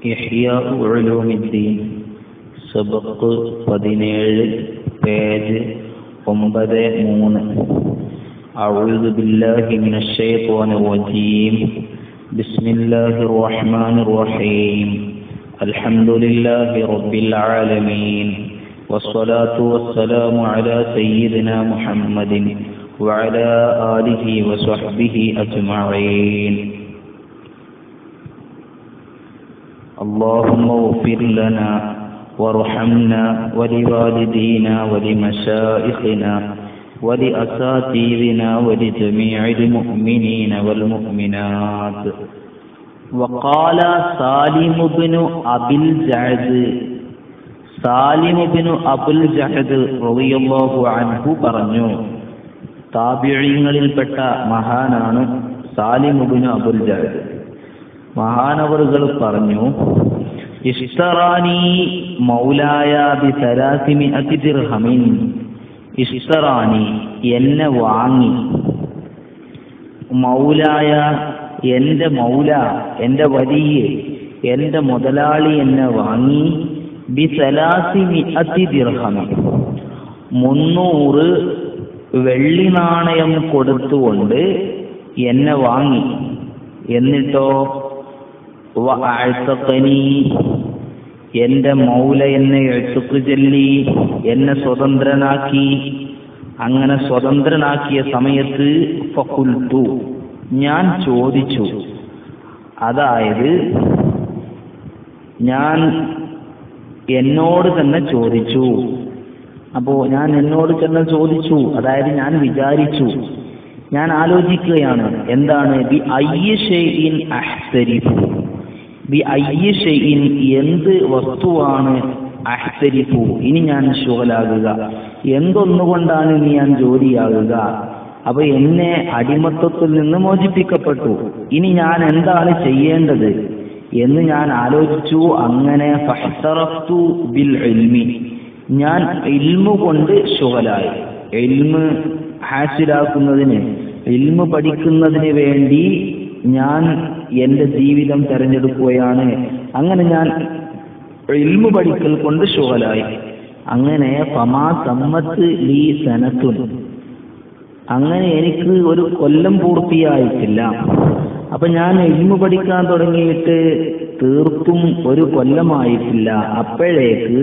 ഇഹ്യാ ഉലൂമിദ്ദീൻ സബക്ക് പതിനേഴ് പേജ് ഒമ്പത് മൂന്ന് أعوذ بالله من الشيطان الرجيم بسم الله الرحمن الرحيم الحمد لله رب العالمين والصلاة والسلام على سيدنا محمد وعلى آله وصحبه أجمعين اللهم اغفر لنا وارحمنا ولوالدينا ولمشائخنا ولأساتذنا ولجميع المؤمنين والمؤمنات وقال سالم بن أبي الجعد സാലിം ബിനു അബുൽ ജഹദ് റളിയല്ലാഹു അൻഹു പറഞ്ഞു താബിഈങ്ങളിൽപ്പെട്ട മഹാനാണ് സാലിം ബിനു അബുൽ ജഹദ് മഹാനവറുകൾ പറഞ്ഞു ഇഷ്തറാനി മൗലായ ബി സലാസിമിഅതി ദിർഹമിൻ ഇഷ്തറാനി എന്നെ വാങ്ങി മൗലായ എന്റെ മൗല എന്റെ വലിയ എന്റെ മുതലാളി എന്നെ വാങ്ങി ബി സലാസിമിഅതി ദിർഹമിൻ മുന്നൂറ് വെള്ളി നാണയം കൊടുത്തുകൊണ്ട് എന്നെ വാങ്ങി എന്നിട്ടോ വാഴ്ത്തക്കനി എന്റെ മൗല എന്നെ എഴുത്തുക്ക് ചൊല്ലി എന്നെ സ്വതന്ത്രനാക്കി അങ്ങനെ സ്വതന്ത്രനാക്കിയ സമയത്ത് ഫക്കുൽത്തു ഞാൻ ചോദിച്ചു അതായത് ഞാൻ എന്നോട് തന്നെ ചോദിച്ചു അപ്പോ ഞാൻ എന്നോട് തന്നെ ചോദിച്ചു അതായത് ഞാൻ വിചാരിച്ചു ഞാൻ ആലോചിക്കുകയാണ് എന്താണ് ബി അയ്യഷയിൻ അഹ്തരിഫു ബി അയ്യഷയിൻ എന്ത് വസ്തുവാണ് അഹ്തരിഫു ഇനി ഞാൻ ശുഗലാകുക എന്തൊന്നുകൊണ്ടാണ് ഇനി ഞാൻ ജോലിയാകുക അപ്പൊ എന്നെ അടിമത്വത്തിൽ നിന്ന് മോചിപ്പിക്കപ്പെട്ടു ഇനി ഞാൻ എന്താണ് ചെയ്യേണ്ടത് എന്ന് ഞാൻ ആലോചിച്ചു അങ്ങനെ ഫഹ്തറഫ്തു ബിൽ ഇൽമി ഞാൻ ഇൽമു കൊണ്ട് ശുഗലായി ഇൽമ് ഹാസിലാക്കുന്നതിന് ഇൽമു പഠിക്കുന്നതിന് വേണ്ടി ഞാൻ എന്റെ ജീവിതം തെരഞ്ഞെടുക്കുകയാണ് അങ്ങനെ ഞാൻ ഇൽമു പഠിക്കൽ കൊണ്ട് ശുഗലായി അങ്ങനെ ഫമാ സമ്മത്ത് ലീ സനത്തുൻ അങ്ങനെ എനിക്ക് ഒരു കൊല്ലം പൂർത്തിയായിട്ടില്ല അപ്പൊ ഞാൻ ഇൽമു പഠിക്കാൻ തുടങ്ങിയിട്ട് തീർത്തും ഒരു കൊല്ലമായിട്ടില്ല അപ്പോഴേക്ക്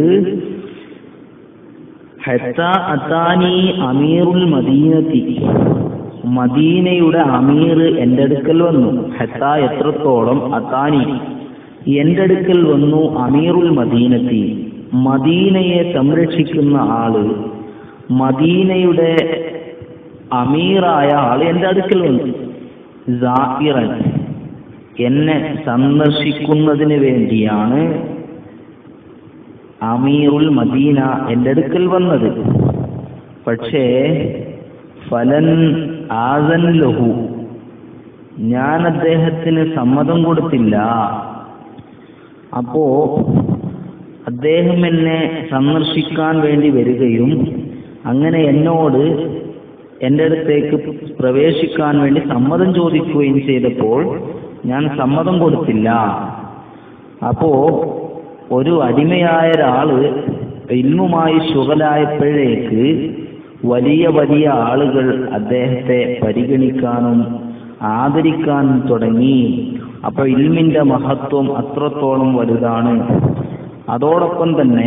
അത്താനി അമീറുൽ മദീനത്തി മദീനയുടെ അമീർ എന്റെ അടുക്കൽ വന്നു ഹത്ത എത്രത്തോളം അത്താനി എന്റെ അടുക്കൽ വന്നു അമീറുൽ മദീനത്തി മദീനയെ സംരക്ഷിക്കുന്ന ആള് മദീനയുടെ അമീറായ ആള് എന്റെ അടുക്കൽ വന്നു ജാഹിറൻ എന്നെ സന്ദർശിക്കുന്നതിന് വേണ്ടിയാണ് അമീറുൽ മദീന എന്റെ അടുക്കൽ വന്നത് പക്ഷേ ഫലൻ ആസൻ ലഹു ഞാൻ അദ്ദേഹത്തിന് സമ്മതം കൊടുത്തില്ല അപ്പോ അദ്ദേഹം എന്നെ സന്ദർശിക്കാൻ വേണ്ടി വരികയും അങ്ങനെ എന്നോട് എന്റെ അടുത്തേക്ക് പ്രവേശിക്കാൻ വേണ്ടി സമ്മതം ചോദിക്കുകയും ചെയ്തപ്പോൾ ഞാൻ സമ്മതം കൊടുത്തില്ല അപ്പോ ഒരു അടിമയായ ഒരാള് ഇൽമുമായി ശുഗലായപ്പോഴേക്ക് വലിയ വലിയ ആളുകൾ അദ്ദേഹത്തെ പരിഗണിക്കാനും ആദരിക്കാനും തുടങ്ങി അപ്പൊ ഇൽമിന്റെ മഹത്വം അത്രത്തോളം വലുതാണ് അതോടൊപ്പം തന്നെ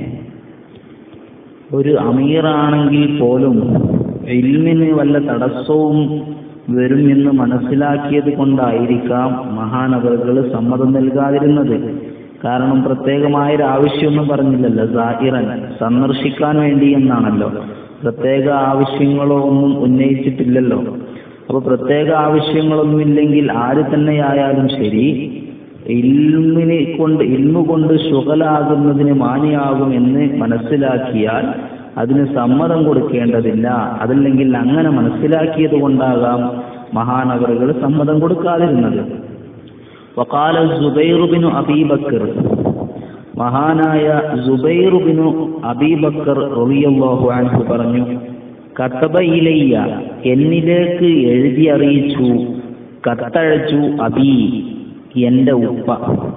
ഒരു അമീറാണെങ്കിൽ പോലും ഇൽമിന് വല്ല തടസ്സവും വരും എന്ന് മനസ്സിലാക്കിയത് കൊണ്ടായിരിക്കാം മഹാനവറുകൾ സമ്മതം നൽകാതിരുന്നത് കാരണം പ്രത്യേകമായൊരു ആവശ്യമൊന്നും പറഞ്ഞില്ലല്ലോ സാഹിറൻ സന്ദർശിക്കാൻ വേണ്ടി എന്നാണല്ലോ പ്രത്യേക ആവശ്യങ്ങളോ ഒന്നും ഉന്നയിച്ചിട്ടില്ലല്ലോ അപ്പൊ പ്രത്യേക ആവശ്യങ്ങളൊന്നുമില്ലെങ്കിൽ ആര് തന്നെയായാലും ശരി ഇൽമിനെ കൊണ്ട് ഇൽമു കൊണ്ട് ശുഗലാകുന്നതിന് മാനിയാകും എന്ന് മനസ്സിലാക്കിയാൽ അതിന് സമ്മതം കൊടുക്കേണ്ടതില്ല അതല്ലെങ്കിൽ അങ്ങനെ മനസ്സിലാക്കിയത് കൊണ്ടാകാം മഹാനഗറുകൾ സമ്മതം കൊടുക്കാതിരുന്നത് വക്കാല സുബൈറുബിനു അബീബക്കർ മഹാനായ സുബൈറുബിനു അബീബക്കർ റളിയല്ലാഹു അൻഹു പറഞ്ഞു കത്തബ ഇലയ്യ എന്നിലേക്ക് എഴുതി അറിയിച്ചു കത്തഴച്ചു അബി എന്റെ ഉപ്പ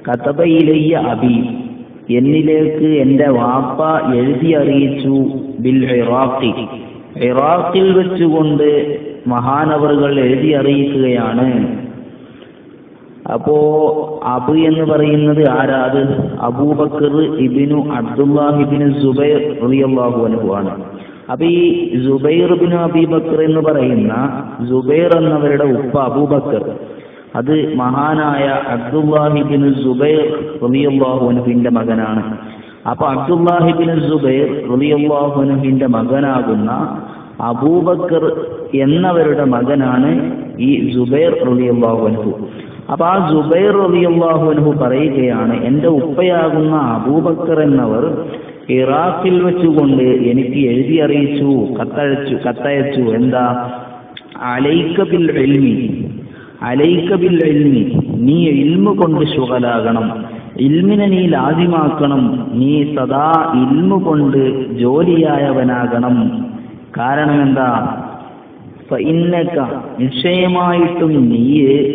കതബ ഇലയ്യ അബി എന്നിലേക്ക് എന്റെ വാപ്പ എഴുതി അറിയിച്ചു ബിൽ ഇറാഖി ഇറാഖിൽ വെച്ചുകൊണ്ട് മഹാനവറുകൾ എഴുതി അറിയിക്കുകയാണ് അപ്പോ അബു എന്ന് പറയുന്നത് ആരാത് അബൂബക്കർ ഇബിനു അബ്ദുല്ലാഹിബിന് സുബൈർ റളിയല്ലാഹു അൻഹു ആണ് അപ്പൊ ഈ സുബൈർ ബിനു അബീബക്കർ എന്ന് പറയുന്ന സുബൈർ എന്നവരുടെ ഉപ്പ അബൂബക്കർ അത് മഹാനായ അബ്ദുല്ലാഹിബിന് സുബൈർ റളിയല്ലാഹു അൻഹുവിന്റെ മകനാണ് അപ്പൊ അബ്ദുല്ലാഹിബിന് സുബൈർ റളിയല്ലാഹു അൻഹുവിന്റെ മകനാകുന്ന അബൂബക്കർ എന്നവരുടെ മകനാണ് ഈ സുബൈർ റളിയല്ലാഹു അൻഹു അപ്പൊ ആ സുബൈർ റളിയല്ലാഹു അൻഹു പറയുകയാണ് എന്റെ ഉപ്പയാകുന്ന അബൂബക്കർ എന്നവർ ഇറാഖിൽ വെച്ചുകൊണ്ട് എനിക്ക് എഴുതി അറിയിച്ചു കത്തയച്ചു കത്തയച്ചു എന്താ അലൈക്ക ബിൽ ഇൽമി അലൈക്ക ബിൽ ഇൽമി നീ ഇൽമു കൊണ്ട് ശുഗലാകണം ഇൽമിനെ നീ ലാസിമാക്കണം നീ സദാ ഇൽമു കൊണ്ട് ജോലിയായവനാകണം കാരണം എന്താ ഇന്നക്ക നിശ്ചയമായിട്ടും നീ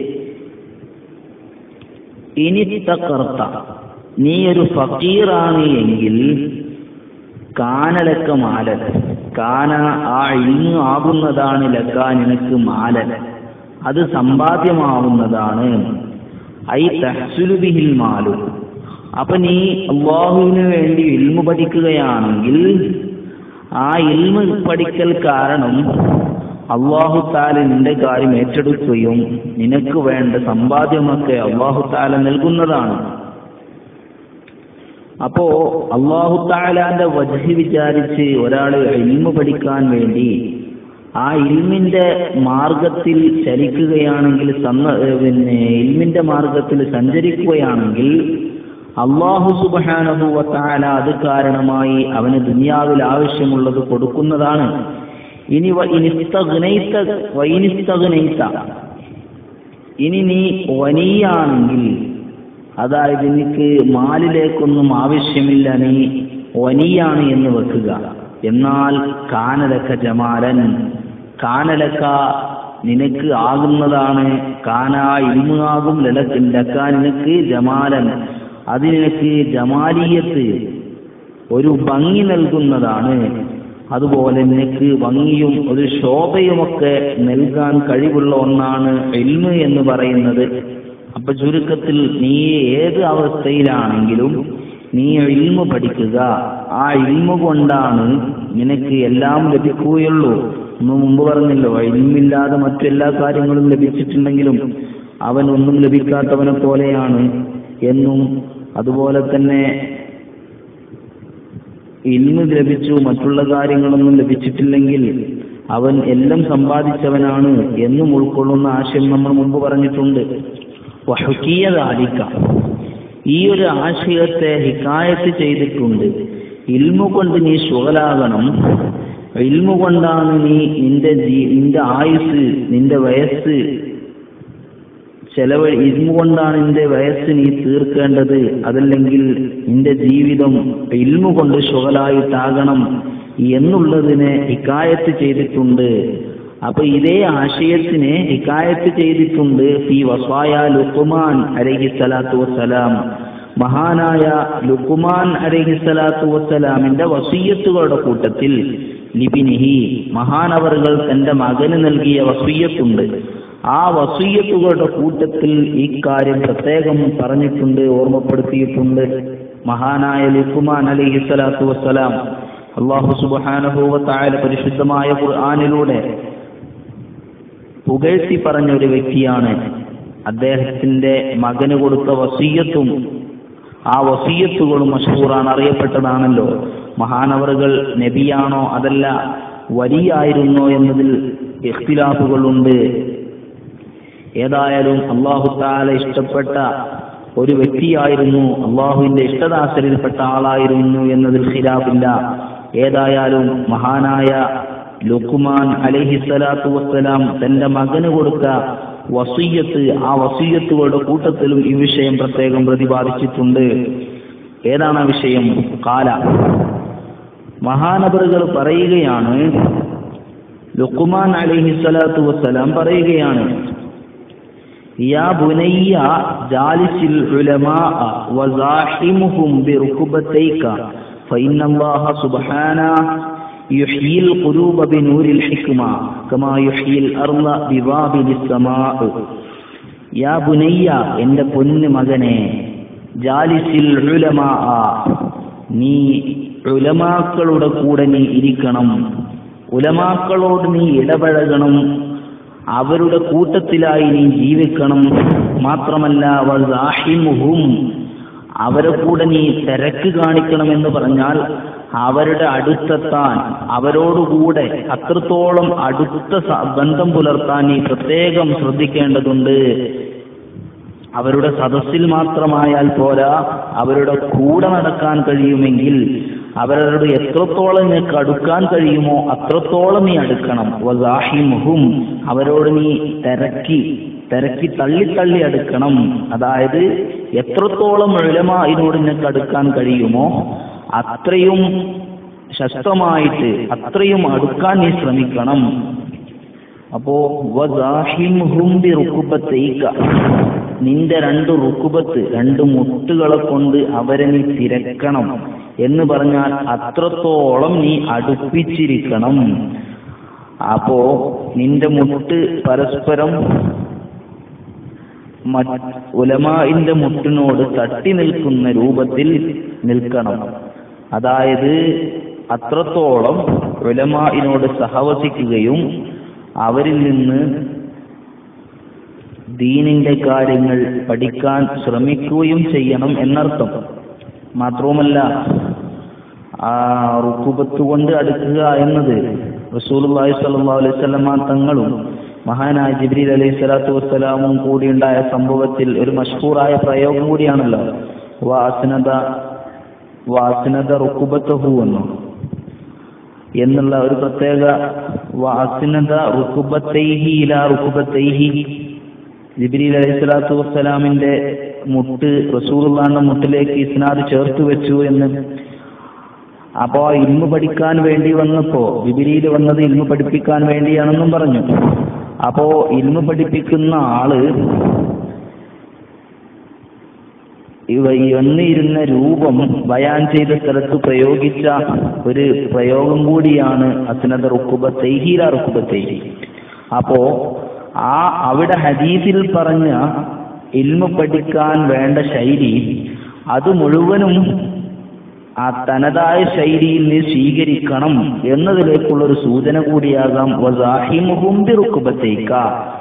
ഇനി തക്കർത്ത നീ ഒരു ഫക്കീറാണ് എങ്കിൽ കാനലക്ക മാലൻ കാന ആ ഇന്ന് ആകുന്നതാണ് ലക്ക നിനക്ക് മാലൻ അത് സമ്പാദ്യമാവുന്നതാണ് ഐ തഹസുലുബിഹിൽ മാലു അപ്പൊ നീ അള്ളാഹുവിന് വേണ്ടി ഇൽമു പഠിക്കുകയാണെങ്കിൽ ആ ഇൽമു പഠിക്കൽ കാരണം അള്ളാഹു താല നിന്റെ കാര്യം ഏറ്റെടുക്കുകയും നിനക്ക് വേണ്ട സമ്പാദ്യമൊക്കെ അള്ളാഹു താല നൽകുന്നതാണ് അപ്പോ അള്ളാഹു താലാന്റെ വജഹി വിചാരിച്ച് ഒരാൾ ഇൽമു പഠിക്കാൻ വേണ്ടി ആ ഇൽമിന്റെ മാർഗത്തിൽ ചലിക്കുകയാണെങ്കിൽ സന്ന പിന്നെ ഇൽമിന്റെ മാർഗത്തിൽ സഞ്ചരിക്കുകയാണെങ്കിൽ അള്ളാഹു സുബാനഹുവത്താല അത് കാരണമായി അവന് ദുനിയാവിൽ ആവശ്യമുള്ളത് കൊടുക്കുന്നതാണ് ഇനി വൈനിസ്തഗ്നൈത്ത ഇനി നീ വനിയാണെങ്കിൽ അതായത് എനിക്ക് മാലിലേക്കൊന്നും ആവശ്യമില്ല നീ വനിയാണ് എന്ന് വെക്കുക എന്നാൽ കാനലക്ക ജമാലൻ കാനലക്ക നിനക്ക് ആകുന്നതാണ് കാന ഇൽമു ആകും ലലക്ക് ലക്ക നിനക്ക് ജമാലൻ അത് നിനക്ക് ജമാലിയത്ത് ഒരു ഭംഗി നൽകുന്നതാണ് അതുപോലെ നിനക്ക് ഭംഗിയും ഒരു ശോഭയുമൊക്കെ നൽകാൻ കഴിവുള്ള ഒന്നാണ് എൽമ് എന്ന് പറയുന്നത് അപ്പൊ ചുരുക്കത്തിൽ നീ ഏത് അവസ്ഥയിലാണെങ്കിലും നീ ഇൽമു പഠിക്കുക ആ ഇൽമു കൊണ്ടാണ് നിനക്ക് എല്ലാം ലഭിക്കുകയുള്ളൂ ഒന്ന് മുമ്പ് പറഞ്ഞല്ലോ ഇൽമില്ലാതെ മറ്റെല്ലാ കാര്യങ്ങളും ലഭിച്ചിട്ടുണ്ടെങ്കിലും അവൻ ഒന്നും ലഭിക്കാത്തവനെ പോലെയാണ് എന്നും അതുപോലെ തന്നെ ഇൽമു ലഭിച്ചു മറ്റുള്ള കാര്യങ്ങളൊന്നും ലഭിച്ചിട്ടില്ലെങ്കിൽ അവൻ എല്ലാം സമ്പാദിച്ചവനാണ് എന്നും ഉൾക്കൊള്ളുന്ന ആശയം നമ്മൾ മുമ്പ് പറഞ്ഞിട്ടുണ്ട് വഹുക്കീയതാലിക്ക ഈ ഒരു ആശയത്തെ ഹിക്കായത്ത് ചെയ്തിട്ടുണ്ട് ഇൽമു കൊണ്ട് നീ ശുഗലാകണം ഇൽമു കൊണ്ടാണ് നീ നിന്റെ ജീ നിന്റെ ആയുസ് നിന്റെ വയസ്സ് ചെലവ് ഇൽമു കൊണ്ടാണ് നിന്റെ വയസ്സ് നീ തീർക്കേണ്ടത് അതല്ലെങ്കിൽ നിന്റെ ജീവിതം ഇൽമു കൊണ്ട് ശുഗലായിട്ടാകണം എന്നുള്ളതിനെ ഹിക്കായത്ത് ചെയ്തിട്ടുണ്ട് അപ്പൊ ഇതേ ആശയത്തിനെ ഹിക്കായത്ത് ചെയ്തിട്ടുണ്ട് ഫി വസായ ലുക്കുമാൻ അലഹി സ്വലാത്തു വസ്സലാം മഹാനായ ലുക്കുമാൻ അലഹി സ്വലാത്തു വസ്സലാമിന്റെ വസീയത്തുകളുടെ കൂട്ടത്തിൽ ലിബിനിഹി മഹാനവറുകൾ തന്റെ മകന് നൽകിയ വസീയത്തുണ്ട് ആ വസീയത്തുകളുടെ കൂട്ടത്തിൽ ഈ കാര്യം പ്രത്യേകം പറഞ്ഞിട്ടുണ്ട് ഓർമ്മപ്പെടുത്തിയിട്ടുണ്ട് മഹാനായ ലുക്കുമാൻ അലഹി സ്വലാത്തു വസ്സലാം അള്ളാഹു സുബാനുഭൂവത്തായ പരിശുദ്ധമായ ഖുർആാനിലൂടെ പുകഴ്ത്തി പറഞ്ഞ ഒരു വ്യക്തിയാണ് അദ്ദേഹത്തിന്റെ മകന് കൊടുത്ത വസീയത്തും ആ വസീയത്തുകളും മഷൂറാണ് അറിയപ്പെട്ടതാണല്ലോ മഹാനവറുകൾ നബിയാണോ അതല്ല വലിയായിരുന്നോ എന്നതിൽ ഇഖ്തിലാഫുകളുണ്ട് ഏതായാലും അള്ളാഹു താല ഇഷ്ടപ്പെട്ട ഒരു വ്യക്തിയായിരുന്നു അള്ളാഹുവിന്റെ ഇഷ്ടദാസരിൽപ്പെട്ട ആളായിരുന്നു എന്നതിൽ ഖിലാഫില്ല ഏതായാലും മഹാനായ ലുക്കുമാൻ അലഹിസ്സലാത്തു വസ്സലാം തന്റെ മകന് കൊടുത്ത വസീയത്ത് ആ വസീയത്തുകളുടെ കൂട്ടത്തിലും ഈ വിഷയം പ്രത്യേകം പ്രതിപാദിച്ചിട്ടുണ്ട് ഏതാണ് ആ വിഷയം കാല മഹാനബറുകൾ പറയുകയാണ് ലുക്കുമാൻ അലഹിസ്സലാത്തു വസ്സലാം പറയുകയാണ് يا بني جالس العلماء وزاحمهم بركبتيك فإن الله سبحانه يحيي القلوب بنور الحكمة كما يحيي الأرض ببابل السماء يا بني എന്റെ പൊന്നു മകനെ ജാലിസിൽ ഉലമാ നീ ഉലമാക്കളുടെ കൂടെ നീ ഇരിക്കണം ഉലമാക്കളോട് നീ ഇടപഴകണം അവരുടെ കൂട്ടത്തിലായി നീ ജീവിക്കണം മാത്രമല്ല വസാഹിമുഹും അവരെ കൂടെ നീ തിരക്ക് കാണിക്കണമെന്ന് പറഞ്ഞാൽ അവരുടെ അടുത്തെത്താൻ അവരോടുകൂടെ അത്രത്തോളം അടുത്ത സ- ബന്ധം പുലർത്താൻ നീ പ്രത്യേകം ശ്രദ്ധിക്കേണ്ടതുണ്ട് അവരുടെ സദസ്സിൽ മാത്രമായാൽ പോരാ അവരുടെ കൂടെ നടക്കാൻ കഴിയുമെങ്കിൽ അവരോട് എത്രത്തോളം നിനക്ക് അടുക്കാൻ കഴിയുമോ അത്രത്തോളം നീ അടുക്കണം വസാഹിമുഹും അവരോട് നീ തിരക്കി തിരക്കി തള്ളി തള്ളി അടുക്കണം അതായത് എത്രത്തോളം എഴുലമ ഇതിനോട് നിനക്ക് അടുക്കാൻ കഴിയുമോ അത്രയും ശക്തമായിട്ട് അത്രയും അടുക്കാൻ നീ ശ്രമിക്കണം അപ്പോ വസാഹിംഹും ബി റുക്കുബത്തൈക നിന്റെ രണ്ട് റുക്കുബത്ത് രണ്ട് മുട്ടുകളെ കൊണ്ട് അവരെ നീ തിരക്കണം എന്ന് പറഞ്ഞാൽ അത്രത്തോളം നീ അടുപ്പിച്ചിരിക്കണം അപ്പോ നിന്റെ മുട്ട് പരസ്പരം മറ്റ് ഉലമാഇന്റെ മുട്ടിനോട് തട്ടി നിൽക്കുന്ന രൂപത്തിൽ നിൽക്കണം അതായത് അത്രത്തോളം ഉലമാഇനോട് സഹവസിക്കുകയും അവരിൽ നിന്ന് ദീനിന്റെ കാര്യങ്ങൾ പഠിക്കാൻ ശ്രമിക്കുകയും ചെയ്യണം എന്നർത്ഥം മാത്രവുമല്ല ആ റുക്കുബത്ത് കൊണ്ട് അടുക്കുക എന്നത് റസൂലുള്ളാഹി സ്വല്ലല്ലാഹു അലൈഹി വസല്ലമ തങ്ങളും മഹാനായ ജിബ്രീൽ അലൈഹി സ്വലാത്തു വസ്സലാമും കൂടിയുണ്ടായ സംഭവത്തിൽ ഒരു മഷ്ഹൂറായ പ്രയോഗം കൂടിയാണല്ലോ വാസനത വാസനത റുക്കുബത്തഹു എന്നു എന്നുള്ള ഒരു പ്രത്യേക വാസനത റുക്കുബത്തൈഹി ഇല റുക്കുബത്തൈഹി ജിബ്രീൽ അലൈഹി സ്വലാത്തു വസ്സലാമിന്റെ മുട്ട് റസൂലുള്ളാന്റെ മുട്ടിലേക്ക് ഇസ്നാദ് ചേർത്ത് വെച്ചു എന്ന് അപ്പോ ഇൽമു പഠിക്കാൻ വേണ്ടി വന്നപ്പോ ജിബ്രീൽ വന്നത് ഇൽമു പഠിപ്പിക്കാൻ വേണ്ടിയാണെന്നും പറഞ്ഞു അപ്പോ ഇൽമു പഠിപ്പിക്കുന്ന ആള് ഇവ ഈ വന്നിരുന്ന രൂപം ബയാൻ ചെയ്ത സ്ഥലത്ത് പ്രയോഗിച്ച ഒരു പ്രയോഗം കൂടിയാണ് അസ്നദ റുക്കുബത്തൈഹി ലാ റുക്കുബത്തൈഹി അപ്പോ ആ അവിടെ ഹദീസിൽ പറഞ്ഞ ഇൽമു പഠിക്കാൻ വേണ്ട ശൈലി അത് മുഴുവനും ആ തനതായ ശൈലിയിൽ നീ സ്വീകരിക്കണം എന്നതിലേക്കുള്ള ഒരു സൂചന കൂടിയാകാം വസാഹിമുഹും ബിറുക്കുബത്തേക്ക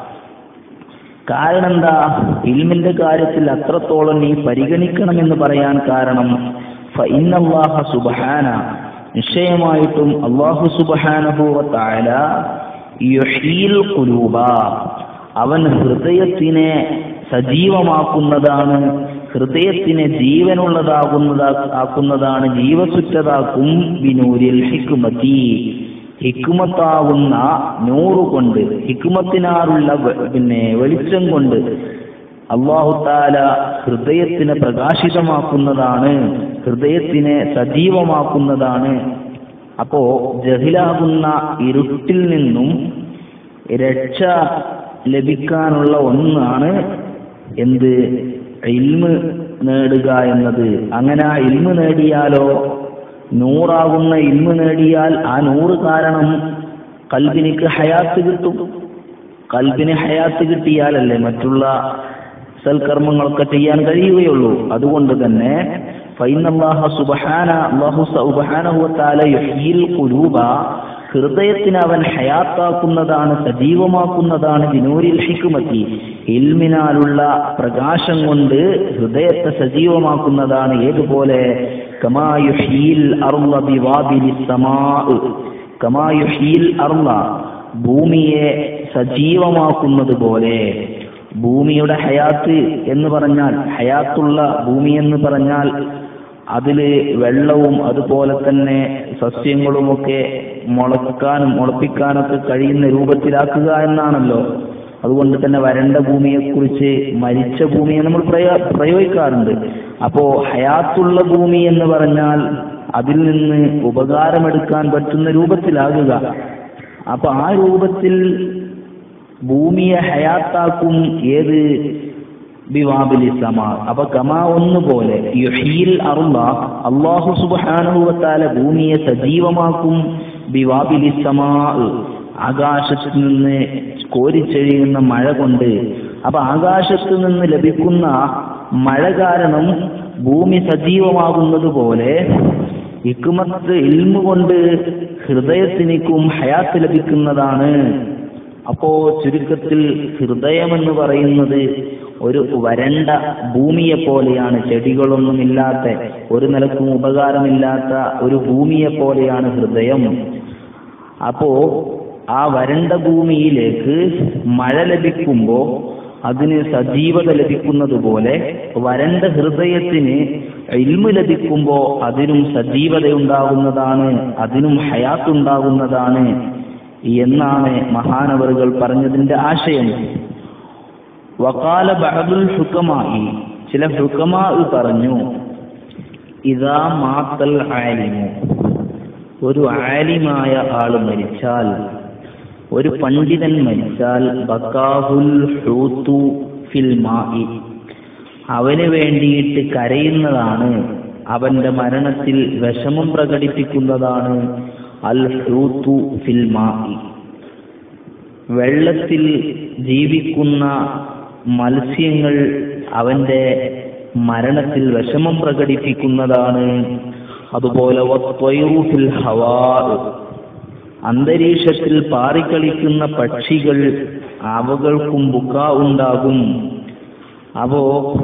കാരണം എന്താ ഇൽമിന്റെ കാര്യത്തിൽ അത്രത്തോളം നീ പരിഗണിക്കണമെന്ന് പറയാൻ കാരണം ഫഇന്നല്ലാഹ സുബ്ഹാന നിശ്ചയമായിട്ടും അള്ളാഹു സുബ്ഹാനഹുവ യുഹീൽ ഖുലൂബ അവൻ ഹൃദയത്തിനെ സജീവമാക്കുന്നതാണ് ഹൃദയത്തിനെ ജീവനുള്ളതാകുന്നതാ ആക്കുന്നതാണ് ജീവസുറ്റതാക്കും ബിനൂരിൽ ഹിക്കുമത്തി ഹിക്കുമത്താവുന്ന നൂറ് കൊണ്ട് ഹിക്കുമത്തിനാറുള്ള വെ- പിന്നെ വെളിച്ചം കൊണ്ട് അള്ളാഹു താല ഹൃദയത്തിനെ പ്രകാശിതമാക്കുന്നതാണ് ഹൃദയത്തിനെ സജീവമാക്കുന്നതാണ് അപ്പോ ജഹിലാകുന്ന ഇരുട്ടിൽ നിന്നും രക്ഷ ലഭിക്കാനുള്ള ഒന്നാണ് എന്ത് ഇൽമ് നേടുക എന്നത് അങ്ങനെ ആ ഇൽമ് നേടിയാലോ നൂറാകുന്ന ഇൽമ് നേടിയാൽ ആ നൂറ് കാരണം കൽബിനിക്ക് ഹയാത്ത് കിട്ടും കൽബിന് ഹയാത്ത് കിട്ടിയാലല്ലേ മറ്റുള്ള സൽക്കർമ്മങ്ങളൊക്കെ ചെയ്യാൻ കഴിയുകയുള്ളൂ അതുകൊണ്ട് തന്നെ ഫൈനല്ലാഹ സുബ്ഹാന അല്ലാഹു സുബ്ഹാനഹു വതആല യുഹ്യിൽ ഖുലൂബ ഹൃദയത്തിന് അവൻ ഹയാത്താക്കുന്നതാണ് സജീവമാക്കുന്നതാണ് ബിനൂരിൽ ഹിക്മത്തി ഇൽമിനാലുള്ള പ്രകാശം കൊണ്ട് ഹൃദയത്തെ സജീവമാക്കുന്നതാണ് ഏതുപോലെ കമാ യുഹ്യിൽ അർള ബിവാബിലി സമാഅ് കമാ യുഹ്യിൽ അർള ഭൂമിയെ സജീവമാക്കുന്നത് പോലെ ഭൂമിയുടെ ഹയാത്ത് എന്ന് പറഞ്ഞാൽ ഹയാത്തുള്ള ഭൂമി എന്ന് പറഞ്ഞാൽ അതില് വെള്ളവും അതുപോലെ തന്നെ സസ്യങ്ങളുമൊക്കെ മുളക്കാനും മുളപ്പിക്കാനൊക്കെ കഴിയുന്ന രൂപത്തിലാക്കുക എന്നാണല്ലോ അതുകൊണ്ട് തന്നെ വരണ്ട ഭൂമിയെക്കുറിച്ച് മരിച്ച ഭൂമിയെ നമ്മൾ പ്രയോ പ്രയോഗിക്കാറുണ്ട് അപ്പോ ഹയാത്തുള്ള ഭൂമി എന്ന് പറഞ്ഞാൽ അതിൽ നിന്ന് ഉപകാരമെടുക്കാൻ പറ്റുന്ന രൂപത്തിലാകുക അപ്പൊ ആ രൂപത്തിൽ ഭൂമിയെ ഹയാത്താക്കും ഏത് ബിവാബിലി സമാ അപ്പൊ കമാ ഒന്നുപോലെ യുഹീൽ അറുള്ള അള്ളാഹു സുബാനുഭവത്താല ഭൂമിയെ സജീവമാക്കും ബിവാബിലി സമാ ആകാശത്ത് നിന്ന് കോരിച്ചെഴിയുന്ന മഴ കൊണ്ട് അപ്പൊ ആകാശത്ത് നിന്ന് ലഭിക്കുന്ന മഴ കാരണം ഭൂമി സജീവമാകുന്നത് പോലെ ഇക്കുമത്ത് ഇൽമു കൊണ്ട് ഹൃദയത്തിനിക്കും ഹയാത്ത് ലഭിക്കുന്നതാണ് അപ്പോ ചുരുക്കത്തിൽ ഹൃദയമെന്ന് പറയുന്നത് ഒരു വരണ്ട ഭൂമിയെ പോലെയാണ് ചെടികളൊന്നുമില്ലാത്ത ഒരു നിലക്കും ഉപകാരമില്ലാത്ത ഒരു ഭൂമിയെ പോലെയാണ് ഹൃദയം അപ്പോ ആ വരണ്ട ഭൂമിയിലേക്ക് മഴ ലഭിക്കുമ്പോ അതിന് സജീവത ലഭിക്കുന്നത് പോലെ വരണ്ട ഹൃദയത്തിന് ഇൽമു ലഭിക്കുമ്പോ അതിനും സജീവതയുണ്ടാകുന്നതാണ് അതിനും ഹയാത്തുണ്ടാകുന്നതാണ് എന്നാണ് മഹാനവറുകൾ പറഞ്ഞതിന്റെ ആശയം വക്കാല ബഹദുൽ ഹുക്കമായി ചില ഹുക്കമാ പറഞ്ഞു ഇതാ മാത്തൽ ആലിമു ഒരു ആലിമായ ആള് മരിച്ചാൽ ഒരു പണ്ഡിതൻ മരിച്ചാൽ ബക്കാഹുൽ ഹൂത്തു ഫിൽ മായി അവന് വേണ്ടിയിട്ട് കരയുന്നതാണ് അവന്റെ മരണത്തിൽ വിഷമം പ്രകടിപ്പിക്കുന്നതാണ് അൽ ഹൂത്തു ഫിൽ മായി വെള്ളത്തിൽ ജീവിക്കുന്ന മത്സ്യങ്ങൾ അവന്റെ മരണത്തിൽ വിഷമം പ്രകടിപ്പിക്കുന്നതാണ് അതുപോലെ വത്വൈറു ഫിൽ ഹവാ അന്തരീക്ഷത്തിൽ പാറിക്കളിക്കുന്ന പക്ഷികൾ അവകൾക്കും ബുക്ക ഉണ്ടാകും അപ്പോ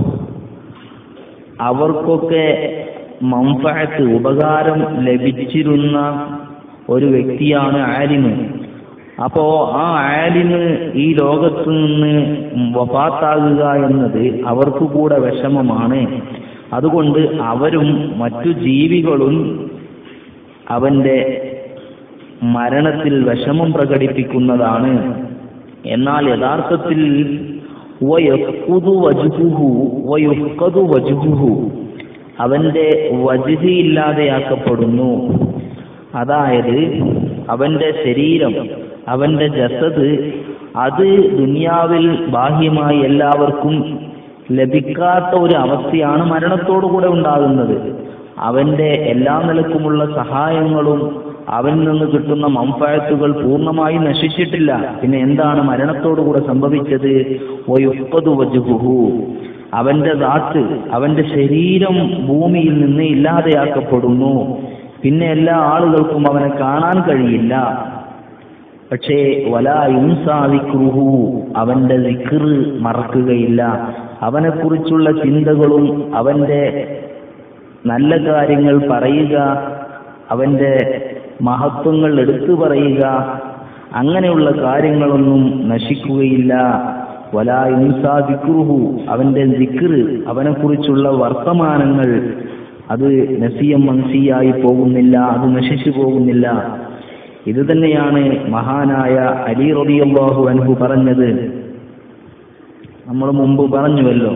അവർക്കൊക്കെ മംഫഅത്ത് ഉപകാരം ലഭിച്ചിരുന്ന ഒരു വ്യക്തിയാണ് ആലിമ് അപ്പോ ആ ആലിമ് ഈ ലോകത്ത് നിന്ന് വഫാത്താകുക എന്നത് അവർക്ക് കൂടെ വിഷമമാണ് അതുകൊണ്ട് അവരും മറ്റു ജീവികളും അവന്റെ മരണത്തിൽ വിഷമം പ്രകടിപ്പിക്കുന്നതാണ് എന്നാൽ യഥാർത്ഥത്തിൽ വയഫ്കുദു വജ്ഹുഹു വയുഫ്കദു വജ്ഹുഹു അവന്റെ വജ്ഹ് ഇല്ലാതെയാക്കപ്പെടുന്നു അതായത് അവന്റെ ശരീരം അവന്റെ ജസദ് അത് ദുനിയാവിൽ ബാഹ്യമായി എല്ലാവർക്കും ലഭിക്കാത്ത ഒരു അവസ്ഥയാണ് മരണത്തോടുകൂടെ ഉണ്ടാകുന്നത് അവന്റെ എല്ലാ നിലക്കുമുള്ള സഹായങ്ങളും അവനിൽ നിന്ന് കിട്ടുന്ന മംഫായത്തുകൾ പൂർണ്ണമായി നശിച്ചിട്ടില്ല പിന്നെ എന്താണ് മരണത്തോടുകൂടെ സംഭവിച്ചത് വയുപ്പതു വജുഹു അവന്റെ ദാത്ത് അവന്റെ ശരീരം ഭൂമിയിൽ നിന്ന് ഇല്ലാതെയാക്കപ്പെടുന്നു പിന്നെ എല്ലാ ആളുകൾക്കും അവനെ കാണാൻ കഴിയില്ല പക്ഷേ വലായുംസാവിക്രുഹു അവന്റെ ദിക്ർ മറക്കുകയില്ല അവനെക്കുറിച്ചുള്ള ചിന്തകളും അവന്റെ നല്ല കാര്യങ്ങൾ പറയുക അവന്റെ മഹത്വങ്ങൾ എടുത്തു പറയുക അങ്ങനെയുള്ള കാര്യങ്ങളൊന്നും നശിക്കുകയില്ല വലായുംസാദിക്രുഹു അവന്റെ ദിക്ർ അവനെക്കുറിച്ചുള്ള വർത്തമാനങ്ങൾ അത് നസിയം മൻസിയായി പോകുന്നില്ല അത് നശിച്ചു പോകുന്നില്ല ഇത് തന്നെയാണ് മഹാനായ അലി റബിയല്ലാഹു അൻഹു പറഞ്ഞത് നമ്മൾ മുമ്പ് പറഞ്ഞുവല്ലോ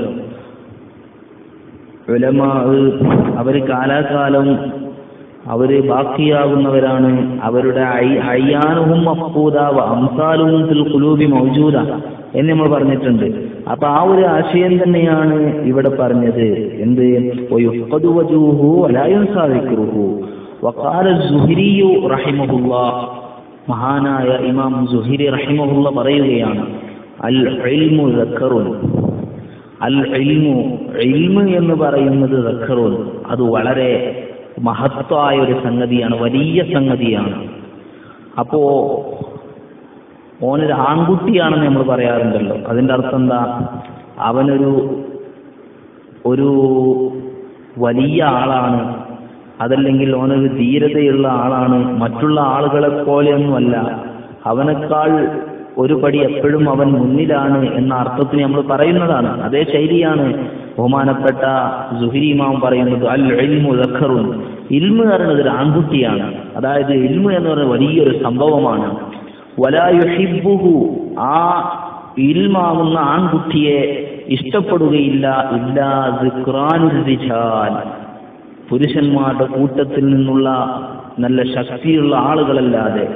ഉലമാ അവര് കാലാകാലം അവര് ബാക്കിയാകുന്നവരാണ് അവരുടെ അയ്യാനുഹും അഫൂദാവ അംസാലുഹും ഫിൽ ഖുലൂബി മൗജൂദ എന്ന് നമ്മൾ പറഞ്ഞിട്ടുണ്ട് അപ്പൊ ആ ഒരു ആശയം തന്നെയാണ് ഇവിടെ പറഞ്ഞത് എന്ത് വയുഫ്ഖദു വജൂഹു വലാ യുൻസാദിക്റുഹു വഖാല സുഹരി റഹിമഹുല്ലാഹ് മഹാനായ ഇമാം സുഹിരി റഹിമഹുല്ല പറയുകയാണ് അൽ ഇൽമു ദക്കറുൻ അൽ ഇൽമു ഇൽമു എന്ന് പറയുന്നത് ദക്കറുൻ അത് വളരെ മഹത്വമായ ഒരു സംഗതിയാണ് വലിയ സംഗതിയാണ് അപ്പോ ഓനൊരു ആൺകുട്ടിയാണെന്ന് നമ്മൾ പറയാറുണ്ടല്ലോ അതിന്റെ അർത്ഥം എന്താ അവനൊരു ഒരു വലിയ ആളാണ് അതല്ലെങ്കിൽ ഓനൊരു ധീരതയുള്ള ആളാണ് മറ്റുള്ള ആളുകളെ പോലെയൊന്നുമല്ല അവനേക്കാൾ ഒരു പടി എപ്പോഴും അവൻ മുന്നിലാണ് എന്ന അർത്ഥത്തിന് നമ്മൾ പറയുന്നതാണ് അതേ ശൈലിയാണ് ബഹുമാനപ്പെട്ട സുഹിരി ഇമാം പറയുന്നത് അൽ ഇൽമു ദഖറുൻ ഇൽമു എന്ന് പറയുന്നത് ഒരു ആൺകുട്ടിയാണ് അതായത് ഇൽമു എന്ന് പറയുന്നത് വലിയൊരു സംഭവമാണ് വലായുഹിബുഹു ആ ഇൽമാവുന്ന ആൺകുട്ടിയെ ഇഷ്ടപ്പെടുകയില്ല ഇല്ലാ ദിക്റാനുൽ റിജാൽ പുരുഷന്മാരുടെ കൂട്ടത്തിൽ നിന്നുള്ള നല്ല ശക്തിയുള്ള ആളുകളല്ലാതെ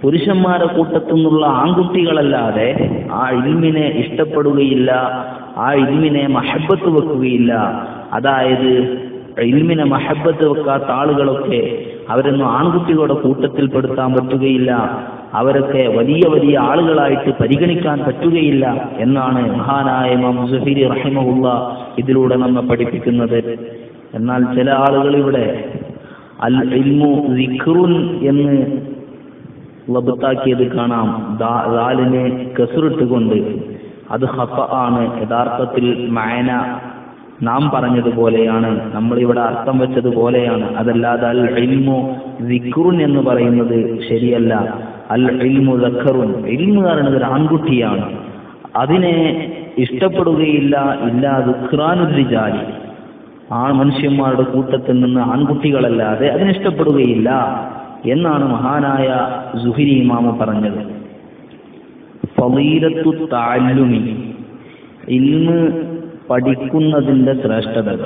പുരുഷന്മാരെ കൂട്ടത്തു നിന്നുള്ള ആൺകുട്ടികളല്ലാതെ ആ ഇൽമിനെ ഇഷ്ടപ്പെടുകയില്ല ആ ഇൽമിനെ മഹബത്ത് വെക്കുകയില്ല അതായത് ഇൽമിനെ മഹബത്ത് വെക്കാത്ത ആളുകളൊക്കെ അവരൊന്നും ആൺകുട്ടികളുടെ കൂട്ടത്തിൽ പെടുത്താൻ പറ്റുകയില്ല അവരൊക്കെ വലിയ വലിയ ആളുകളായിട്ട് പരിഗണിക്കാൻ പറ്റുകയില്ല എന്നാണ് മഹാനായ ഇമാം സുഹീരി റഹിമഹുല്ല ഇതിലൂടെ നമ്മെ പഠിപ്പിക്കുന്നത് എന്നാൽ ചില ആളുകൾ ഇവിടെ അൽ ഇൽമു സിഖ്റുൻ എന്ന് ലബത്താക്കിയത് കാണാം ദാ- ദാലിനെ കസുറിട്ടുകൊണ്ട് അത് ഹഫ ആണ് യഥാർത്ഥത്തിൽ മയന നാം പറഞ്ഞതുപോലെയാണ് നമ്മൾ ഇവിടെ അർത്ഥം വെച്ചതുപോലെയാണ് അതല്ലാതെ അൽ ഇൽമു സിഖ്റുൻ എന്ന് പറയുന്നത് ശരിയല്ല അൽ ഇൽമു ദഖറുൻ ഇൽമു പറയുന്നത് ഒരു ആൺകുട്ടിയാണ് അതിനെ ഇഷ്ടപ്പെടുകയില്ല ഇല്ല ദുഃഖ്റാനുദ്രിജാലി ആ മനുഷ്യന്മാരുടെ കൂട്ടത്തിൽ നിന്ന് ആൺകുട്ടികളല്ലാതെ അതിനിഷ്ടപ്പെടുകയില്ല എന്നാണ് മഹാനായ സുഹിരി ഇമാമ പറഞ്ഞത് ഫളീലത്തു താല്ലുമി ഇൽമ് പഠിക്കുന്നതിന്റെ ശ്രേഷ്ഠതകൾ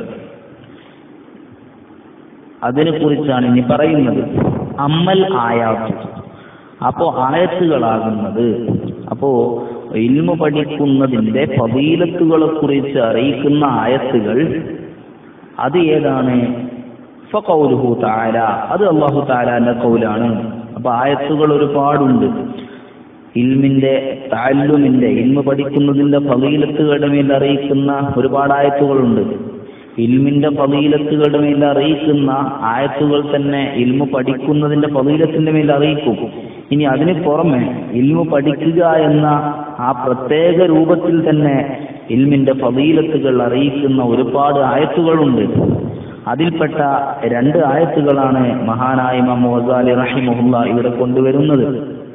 അതിനെ കുറിച്ചാണ് ഇനി പറയുന്നത് അമ്മൽ ആയാത്ത് അപ്പോ ആയത്തുകളാകുന്നത് അപ്പോ ഇൽമ പഠിക്കുന്നതിന്റെ ഫബീലത്തുകളെ കുറിച്ച് അറിയിക്കുന്ന ആയത്തുകൾ അത് ഏതാണ് ഫഖൗലുഹു തആല അത് അല്ലാഹു തആലാന്റെ കൗലാണ് അപ്പൊ ആയത്തുകൾ ഒരുപാടുണ്ട് ഇൽമിന്റെ താല്ലുമിന്റെ ഇൽമ പഠിക്കുന്നതിന്റെ ഫലീലത്തുകളുടെ മേൽ അറിയിക്കുന്ന ഒരുപാട് ആയത്തുകളുണ്ട് ഇൽമിന്റെ ഫലീലത്തുകളുടെ മേൽ അറിയിക്കുന്ന ആയത്തുകൾ തന്നെ ഇൽമ പഠിക്കുന്നതിന്റെ ഫലീലത്തിന്റെ മേൽ അറിയിക്കും ഇനി അതിന് പുറമെ ഇൽമ പഠിക്കുക എന്ന ആ പ്രത്യേക രൂപത്തിൽ തന്നെ ഇൽമിന്റെ ഫലീലത്തുകൾ അറിയിക്കുന്ന ഒരുപാട് ആയത്തുകളുണ്ട് അതിൽപ്പെട്ട രണ്ട് ആയത്തുകളാണ് മഹാനായ ഇമാം വസാലി റഹിമുല്ല ഇവിടെ കൊണ്ടുവരുന്നത്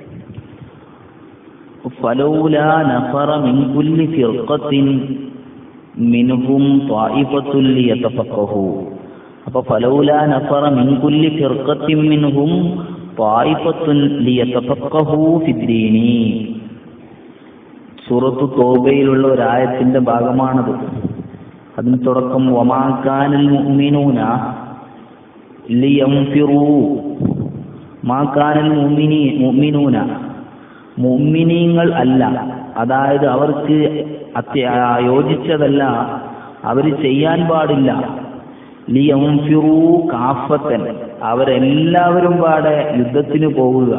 ഫലൗലാ നഫറ മിൻ കുല്ലി ഫിർഖത്തിൻ മിൻഹും ത്വായിഫത്തുൽ ലിയതഫഖഹു അപ്പൊ ഫലൗലാ നഫറ മിൻ കുല്ലി ഫിർഖത്തിൻ മിൻഹും ത്വായിഫത്തുൻ ലിയതഫഖഹു ഫിദ്ദീനി സൂറത്തു തോബയിലുള്ള ഒരു ആയത്തിന്റെ ഭാഗമാണത് അതിന് തുടക്കം വമാക്കാനൽ മുഅ്മിനൂന ലിയംഫിറൂ മാക്കാനൽ മുഅ്മിനി മുഅ്മിനൂന മുഅ്മിനീങ്ങൾ അല്ല അതായത് അവർക്ക് അത്യ യോജിച്ചതല്ല അവർ ചെയ്യാൻ പാടില്ല ലിയംഫിറൂ കാഫത്തൻ അവരെല്ലാവരും പാടെ യുദ്ധത്തിന് പോവുക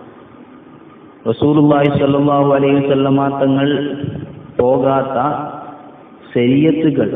റസൂലുള്ളാഹി സ്വല്ലല്ലാഹു അലൈഹി വസല്ലമ തങ്ങൾ പോകാത്ത ശരീയത്തുകൾ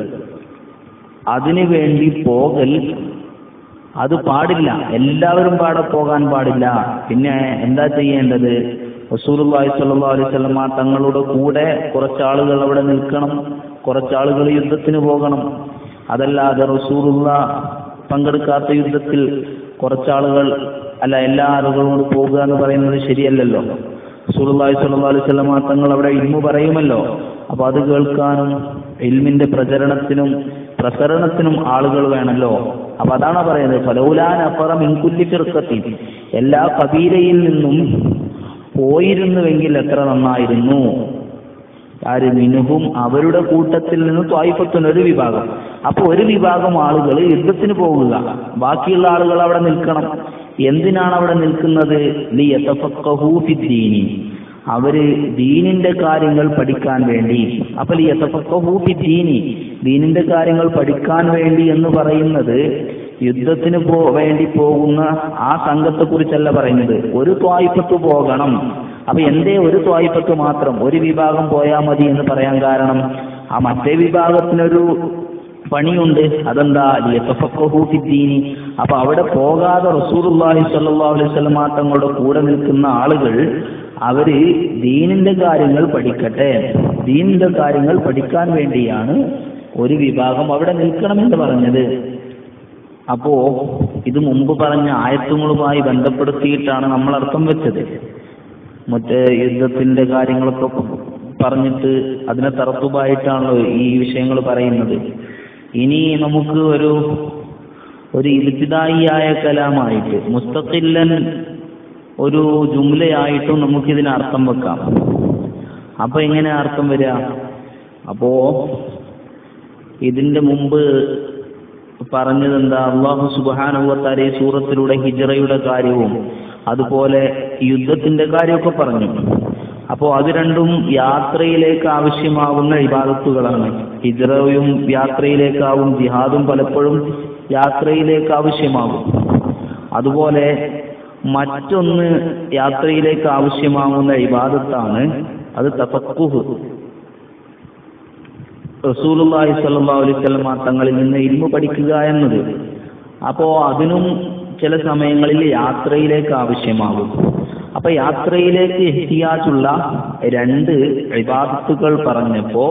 അതിനു വേണ്ടി പോകൽ അത് പാടില്ല എല്ലാവരും പാടെ പോകാൻ പാടില്ല പിന്നെ എന്താ ചെയ്യേണ്ടത് റസൂലുള്ളാഹി സ്വല്ലല്ലാഹു അലൈഹി വസല്ലമ തങ്ങളുടെ കൂടെ കുറച്ചാളുകൾ അവിടെ നിൽക്കണം കുറച്ചാളുകൾ യുദ്ധത്തിന് പോകണം അതല്ലാതെ റസൂലുള്ള പങ്കെടുക്കാത്ത യുദ്ധത്തിൽ കുറച്ചാളുകൾ അല്ല എല്ലാ ആളുകളോട് പോകുക എന്ന് പറയുന്നത് ശരിയല്ലല്ലോ റസൂലുള്ളാഹി സ്വല്ലല്ലാഹു അലൈഹി വസല്ലമ തങ്ങൾ അവിടെ ഇൽമു പറയുമല്ലോ അപ്പൊ അത് കേൾക്കാനും ഇൽമിന്റെ പ്രചരണത്തിനും പ്രസരണത്തിനും ആളുകൾ വേണമല്ലോ അപ്പൊ അതാണ് പറയുന്നത് ഫലൗലാൻ അപ്പറ മിൻകുല്ലി ഫിർക്കത്തി എല്ലാ കബീലയിൽ നിന്നും പോയിരുന്നുവെങ്കിൽ എത്ര നന്നായിരുന്നു ആര് മിനുഹും അവരുടെ കൂട്ടത്തിൽ നിന്ന് ത്വായിഫത്തിന് ഒരു വിഭാഗം അപ്പൊ ഒരു വിഭാഗം ആളുകൾ യുദ്ധത്തിന് പോകുക ബാക്കിയുള്ള ആളുകൾ അവിടെ നിൽക്കണം എന്തിനാണ് അവിടെ നിൽക്കുന്നത് ലി യതഫഖഹു ഫിദ്ദീനി അവര് ദീനിന്റെ കാര്യങ്ങൾ പഠിക്കാൻ വേണ്ടി അപ്പൊ ലി യതഫഖഹു ഫിദ്ദീനി ദീനിന്റെ കാര്യങ്ങൾ പഠിക്കാൻ വേണ്ടി എന്ന് പറയുന്നത് യുദ്ധത്തിന് പോ വേണ്ടി പോകുന്ന ആ സംഘത്തെ കുറിച്ചല്ല പറയുന്നത് ഒരു ത്വായിപ്പത്ത് പോകണം അപ്പൊ എന്തേ ഒരു ത്വായിപ്പത്ത് മാത്രം ഒരു വിഭാഗം പോയാൽ മതി എന്ന് പറയാൻ കാരണം ആ മറ്റേ വിഭാഗത്തിനൊരു പണിയുണ്ട് അതെന്താ ലിയതഫഖഹൂഫിദ്ദീനി അപ്പൊ അവിടെ പോകാതെ റസൂലുള്ളാഹി സ്വല്ലല്ലാഹു അലൈഹി വസല്ലമ തങ്ങളുടെ കൂടെ നിൽക്കുന്ന ആളുകൾ അവര് ദീനിന്റെ കാര്യങ്ങൾ പഠിക്കട്ടെ ദീനിന്റെ കാര്യങ്ങൾ പഠിക്കാൻ വേണ്ടിയാണ് ഒരു വിഭാഗം അവിടെ നിൽക്കണമെന്ന് പറഞ്ഞത് അപ്പോ ഇത് മുമ്പ് പറഞ്ഞ ആയത്തുങ്ങളുമായി ബന്ധപ്പെടുത്തിയിട്ടാണ് നമ്മൾ അർത്ഥം വെച്ചത് മറ്റേ യുദ്ധത്തിന്റെ കാര്യങ്ങളൊക്കെ പറഞ്ഞിട്ട് അതിനെ തറത്തുപായിട്ടാണല്ലോ ഈ വിഷയങ്ങൾ പറയുന്നത് ഇനി നമുക്ക് ഒരു ഒരു ഇരുത്തിതായിയായ കലാമായിട്ട് മുസ്തഖില്ലൻ ഒരു ജുംലയായിട്ടും നമുക്കിതിന് അർത്ഥം വെക്കാം അപ്പൊ എങ്ങനെ അർത്ഥം വരിക അപ്പോ ഇതിന്റെ മുമ്പ് പറഞ്ഞത് എന്താ അള്ളാഹു സുബാനുവത്താരെ സൂറത്തിലൂടെ ഹിജറയുടെ കാര്യവും അതുപോലെ യുദ്ധത്തിന്റെ കാര്യമൊക്കെ പറഞ്ഞു അപ്പോൾ അത് രണ്ടും യാത്രയിലേക്ക് ആവശ്യമാവുന്ന ഇബാദത്തുകളാണ് ഹിജ്റയും യാത്രയിലേക്കാവും ജിഹാദും പലപ്പോഴും യാത്രയിലേക്ക് ആവശ്യമാകും അതുപോലെ മറ്റൊന്ന് യാത്രയിലേക്ക് ആവശ്യമാകുന്ന ഇബാദത്താണ് അത് തഫക്കുഹ് റസൂലുള്ളാഹി സ്വല്ലല്ലാഹു അലൈഹി വസല്ലമ തങ്ങളിൽ നിന്ന് ഇൽമു പഠിക്കുക എന്നത് അപ്പോ അതിനും ചില സമയങ്ങളിൽ യാത്രയിലേക്ക് ആവശ്യമാകും അപ്പൊ യാത്രയിലേക്ക് എത്തിയാച്ചുള്ള രണ്ട് ഇബാദത്തുകൾ പറഞ്ഞപ്പോ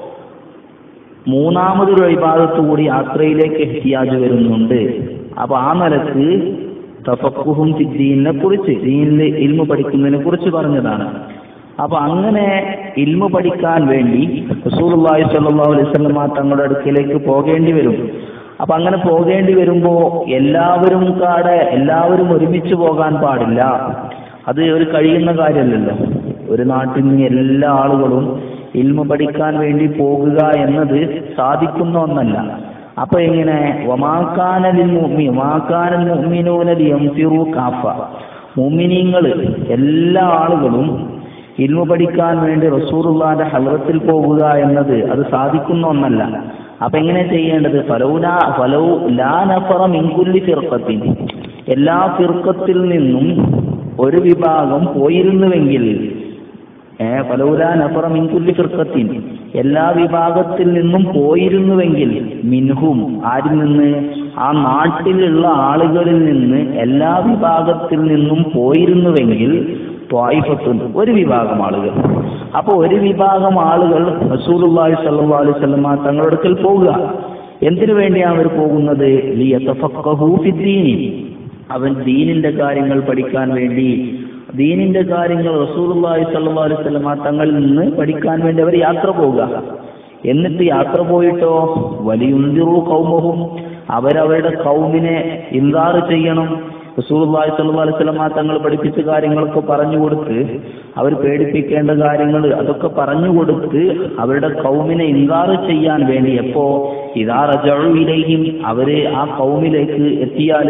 മൂന്നാമതൊരു ഇബാദത്ത് കൂടി യാത്രയിലേക്ക് എത്തിയാജ് വരുന്നുണ്ട് അപ്പൊ ആ നിലക്ക് തഫക്കുഹും ദീനിനെ കുറിച്ച് ദീനിൽ ഇൽമു പഠിക്കുന്നതിനെ കുറിച്ച് പറഞ്ഞതാണ് അപ്പൊ അങ്ങനെ ഇൽമു പഠിക്കാൻ വേണ്ടി റസൂലുള്ളാഹി സ്വല്ലല്ലാഹു അലൈഹി വസല്ലമ തങ്ങളുടെ അടുക്കിലേക്ക് പോകേണ്ടി വരും അപ്പൊ അങ്ങനെ പോകേണ്ടി വരുമ്പോ എല്ലാവരും കാടെ എല്ലാവരും ഒരുമിച്ച് പോകാൻ പാടില്ല അത് ഒരു കഴിയുന്ന കാര്യമല്ലല്ലോ ഒരു നാട്ടിൽ നിന്ന് എല്ലാ ആളുകളും ഇൽമു പഠിക്കാൻ വേണ്ടി പോകുക എന്നത് സാധിക്കുന്ന ഒന്നല്ല അപ്പൊ എങ്ങനെ വമാക്കാനലിൽ മുഅ്മിൻ വമാക്കാനൽ മുഅ്മിനൂന ലിയംഫിറു കാഫ മുഅ്മിനീങ്ങൾ എല്ലാ ആളുകളും ഇൽമു പഠിക്കാൻ വേണ്ടി റസൂറുള്ളാന്റെ ഹലറത്തിൽ പോകുക എന്നത് അത് സാധിക്കുന്ന ഒന്നല്ല അപ്പൊ എങ്ങനെ ചെയ്യേണ്ടത് ഫലൗന ഫലൗ ലാ നഫറ മിൻകുല്ലി ഫിർഖത്തിൻ എല്ലാ ഫിർഖത്തിൽ നിന്നും ഒരു വിഭാഗം പോയിരുന്നുവെങ്കിൽ ഏഹ് ഫലൗലാ നഫറ മിൻകുല്ലി ഫിർഖത്തിൻ എല്ലാ വിഭാഗത്തിൽ നിന്നും പോയിരുന്നുവെങ്കിൽ മിൻഹും ആരിൽ നിന്ന് ആ നാട്ടിലുള്ള ആളുകളിൽ നിന്ന് എല്ലാ വിഭാഗത്തിൽ നിന്നും പോയിരുന്നുവെങ്കിൽ ത്വായിഫത്തുൻ ഒരു വിഭാഗം ആളുകൾ അപ്പൊ ഒരു വിഭാഗം ആളുകൾ റസൂലുള്ളാഹി സ്വല്ലല്ലാഹു അലൈഹി വസല്ലമ തങ്ങളുടെ അടുക്കൽ പോകുക എന്തിനു വേണ്ടിയാണ് അവർ പോകുന്നത് ലിയതഫഖഹു ഫിദ്ദീനി അവൻ ദീനിന്റെ കാര്യങ്ങൾ പഠിക്കാൻ വേണ്ടി ദീനിന്റെ കാര്യങ്ങൾ റസൂലുള്ളാഹി സ്വല്ലല്ലാഹു അലൈഹി വസല്ലമ തങ്ങളിൽ നിന്ന് പഠിക്കാൻ വേണ്ടി അവർ യാത്ര പോവുക എന്നിട്ട് യാത്ര പോയിട്ടോ വലിയുന്തിറു കൗമഹും അവരവരുടെ കൗമിനെ ഇൻകാറ് ചെയ്യണം റസൂലുള്ളാഹി സ്വല്ലല്ലാഹു അലൈഹി വസല്ലമ തങ്ങൾ പഠിപ്പിച്ച കാര്യങ്ങളൊക്കെ പറഞ്ഞു കൊടുത്ത് അവർ പേടിപ്പിക്കേണ്ട കാര്യങ്ങൾ അതൊക്കെ പറഞ്ഞു കൊടുത്ത് അവരുടെ കൗമിനെ ഇൻകാറ് ചെയ്യാൻ വേണ്ടി എപ്പോ ഇതാ റജഇലൈഹിം അവര് ആ കൗമിലേക്ക് എത്തിയാൽ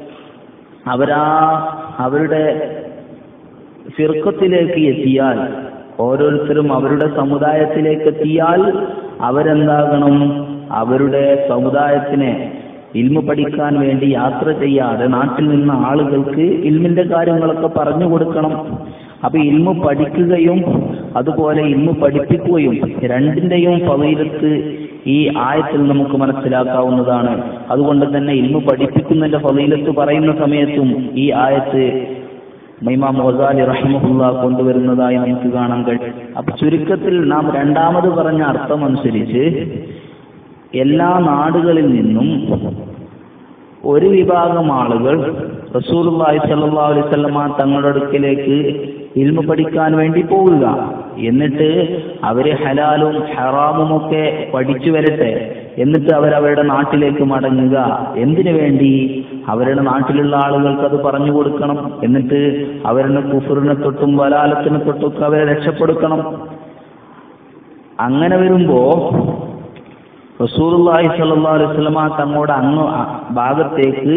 അവരാ അവരുടെ ഫിർക്കത്തിലേക്ക് എത്തിയാൽ ഓരോരുത്തരും അവരുടെ സമുദായത്തിലേക്ക് എത്തിയാൽ അവരെന്താകണം അവരുടെ സമുദായത്തിനെ ഇൽമു പഠിക്കാൻ വേണ്ടി യാത്ര ചെയ്യാതെ നാട്ടിൽ നിന്ന ആളുകൾക്ക് ഇൽമിന്റെ കാര്യങ്ങളൊക്കെ പറഞ്ഞു കൊടുക്കണം അപ്പൊ ഇൽമു പഠിക്കുകയും അതുപോലെ ഇൽമു പഠിപ്പിക്കുകയും രണ്ടിന്റെയും ഫലീലത്ത് ഈ ആയത്തിൽ നമുക്ക് മനസ്സിലാക്കാവുന്നതാണ് അതുകൊണ്ട് തന്നെ ഇൽമു പഠിപ്പിക്കുന്നതിന്റെ ഫലീലത്ത് പറയുന്ന സമയത്തും ഈ ആയത്ത് മൈമാം മൊസാലി റഹിമഹുല്ല കൊണ്ടുവരുന്നതായി നമുക്ക് കാണാൻ കഴിയും അപ്പൊ ചുരുക്കത്തിൽ നാം രണ്ടാമത് പറഞ്ഞ അർത്ഥം അനുസരിച്ച് എല്ലാ നാടുകളിൽ നിന്നും ഒരു വിഭാഗം ആളുകൾ റസൂലുള്ളാഹി സ്വല്ലല്ലാഹു അലൈഹി വസല്ലമ തങ്ങളുടെ അടുക്കിലേക്ക് ഇൽമു പഠിക്കാൻ വേണ്ടി പോവുക എന്നിട്ട് അവര് ഹലാലും ഹറാമും ഒക്കെ പഠിച്ചു വരട്ടെ എന്നിട്ട് അവരവരുടെ നാട്ടിലേക്ക് മടങ്ങുക എന്തിനു വേണ്ടി അവരുടെ നാട്ടിലുള്ള ആളുകൾക്ക് അത് പറഞ്ഞു കൊടുക്കണം എന്നിട്ട് അവരുടെ കുഫറിനെ തൊട്ടും വലാലത്തിനെ തൊട്ടൊക്കെ അവരെ രക്ഷപ്പെടുത്തണം അങ്ങനെ വരുമ്പോ റസൂലുള്ളാഹി സ്വല്ലല്ലാഹു അലൈഹി വസല്ലമ തങ്ങളുടെ അങ്ങ് ഭാഗത്തേക്ക്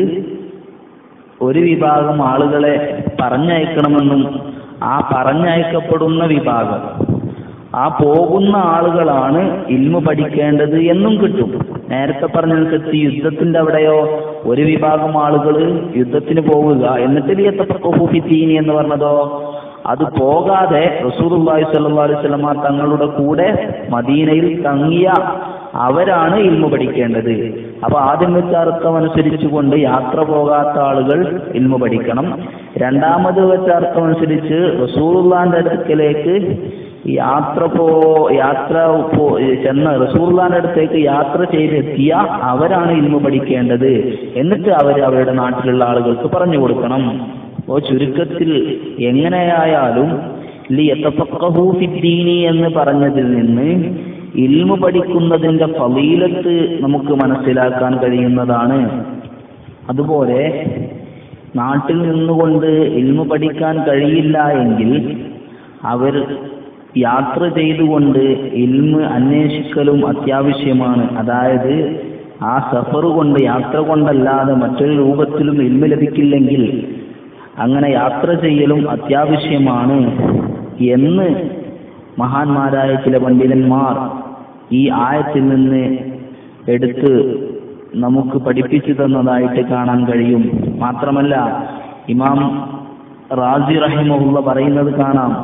ഒരു വിഭാഗം ആളുകളെ പറഞ്ഞയക്കണമെന്നും ആ പറഞ്ഞയക്കപ്പെടുന്ന വിഭാഗം ആ പോകുന്ന ആളുകളാണ് ഇൽമു പഠിക്കേണ്ടത് എന്നും കിട്ടും നേരത്തെ പറഞ്ഞതനുസരിച്ച് യുദ്ധത്തിന്റെ അവിടെയോ ഒരു വിഭാഗം ആളുകൾ യുദ്ധത്തിന് പോവുക എന്നിട്ട് ലിയത്തീനി എന്ന് പറഞ്ഞതോ അത് പോകാതെ റസൂലുള്ളാഹി സ്വല്ലല്ലാഹു അലൈഹി വസല്ലമ തങ്ങളുടെ കൂടെ മദീനയിൽ തങ്ങിയ അവരാണ് ഇൽമു പഠിക്കേണ്ടത് അപ്പൊ ആദ്യം വെച്ച അർത്ഥം അനുസരിച്ചുകൊണ്ട് യാത്ര പോകാത്ത ആളുകൾ ഇൽമു പഠിക്കണം രണ്ടാമത് വെച്ച അർത്ഥം അനുസരിച്ച് റസൂലുള്ളാന്റെ അടുക്കലേക്ക് യാത്ര പോ യാത്ര പോ ചെന്ന് റസൂർലാന്റെ അടുത്തേക്ക് യാത്ര ചെയ്തെത്തിയ അവരാണ് ഇൽമു പഠിക്കേണ്ടത് എന്നിട്ട് അവർ അവരുടെ നാട്ടിലുള്ള ആളുകൾക്ക് പറഞ്ഞു കൊടുക്കണം അപ്പോ ചുരുക്കത്തിൽ എങ്ങനെയായാലും ലിയത്തഫഖഹു ഫിദ്ദീനി എന്ന് പറഞ്ഞതിൽ നിന്ന് ഇൽമു പഠിക്കുന്നതിന്റെ ഫലീലത്ത് നമുക്ക് മനസ്സിലാക്കാൻ കഴിയുന്നതാണ് അതുപോലെ നാട്ടിൽ നിന്നുകൊണ്ട് ഇൽമു പഠിക്കാൻ കഴിയില്ല എങ്കിൽ അവർ യാത്ര ചെയ്തുകൊണ്ട് ഇൽമ് അന്വേഷിക്കലും അത്യാവശ്യമാണ് അതായത് ആ സഫർ കൊണ്ട് യാത്ര കൊണ്ടല്ലാതെ മറ്റൊരു രൂപത്തിലും ഇൽമ ലഭിക്കില്ലെങ്കിൽ അങ്ങനെ യാത്ര ചെയ്യലും അത്യാവശ്യമാണ് എന്ന് മഹാന്മാരായ ചില പണ്ഡിതന്മാർ ഈ ആയത്തിൽ നിന്ന് എടുത്ത് നമുക്ക് പഠിപ്പിച്ചു തന്നതായിട്ട് കാണാൻ കഴിയും മാത്രമല്ല ഇമാം റാസി റഹിമുള്ള പറയുന്നത് കാണാം